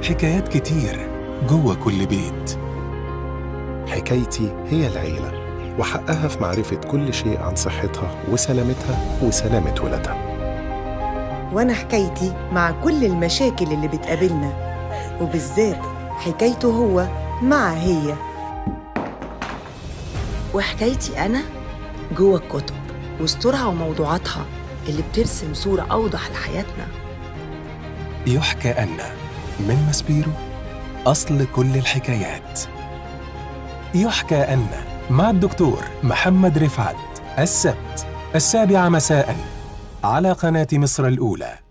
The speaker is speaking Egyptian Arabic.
حكايات كتير جوه كل بيت حكايتي هي العيلة وحقها في معرفة كل شيء عن صحتها وسلامتها وسلامة ولادها وأنا حكايتي مع كل المشاكل اللي بتقابلنا وبالذات حكايته هو مع هي وحكايتي أنا جوه الكتب وسطورها وموضوعاتها اللي بترسم صورة أوضح لحياتنا يحكى أن من مسبيرو أصل كل الحكايات يحكى أن مع الدكتور محمد رفعت السبت السابعة مساء على قناة مصر الأولى